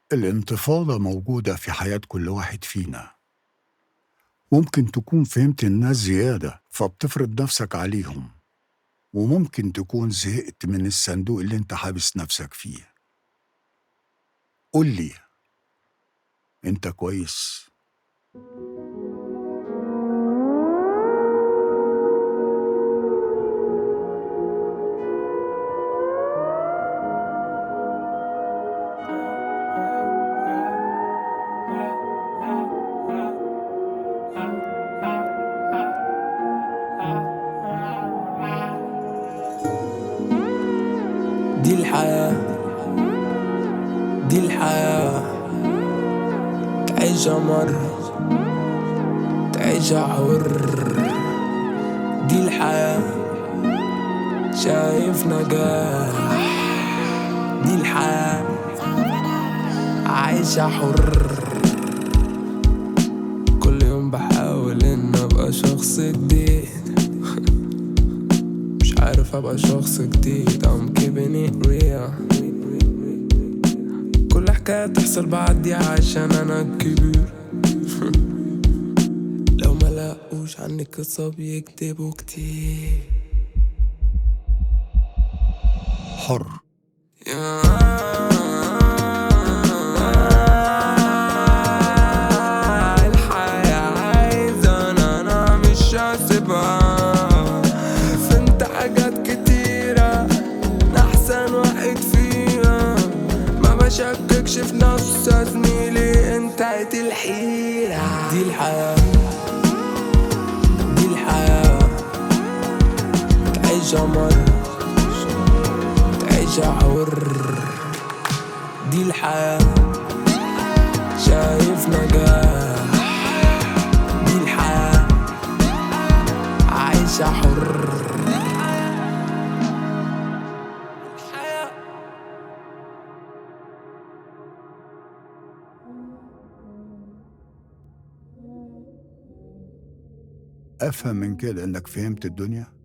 الانتفاضة موجودة في حياة كل واحد فينا ممكن تكون فهمت الناس زيادة فبتفرض نفسك عليهم وممكن تكون زهقت من الصندوق اللي انت حابس نفسك فيه قول لي انت كويس دي الحياة دي الحياة تعيشها مرة تعيشها حر دي الحياة شايف نجاح دي الحياة عايشة حر كل يوم بحاول ان ابقى شخص جديد مش عارف ابقى شخص جديد I'm keeping it real كل حكاية تحصل بعدي عشان انا الكبير لو ما لقوش عني قصة بيكتبوا كتير حر الحياة عايزة أنا أنا مش هسيبها فانت حاجات كتيرة أنا أحسن واحد فيها ما بشككش في نفسي يا زميلي انتهت الحيرة دي الحياة دي الحياة تعيشها مرة تعيشها حر دي الحياة شايف نجاح دي الحياة عايشة حر الحياة افهم من كده انك فهمت الدنيا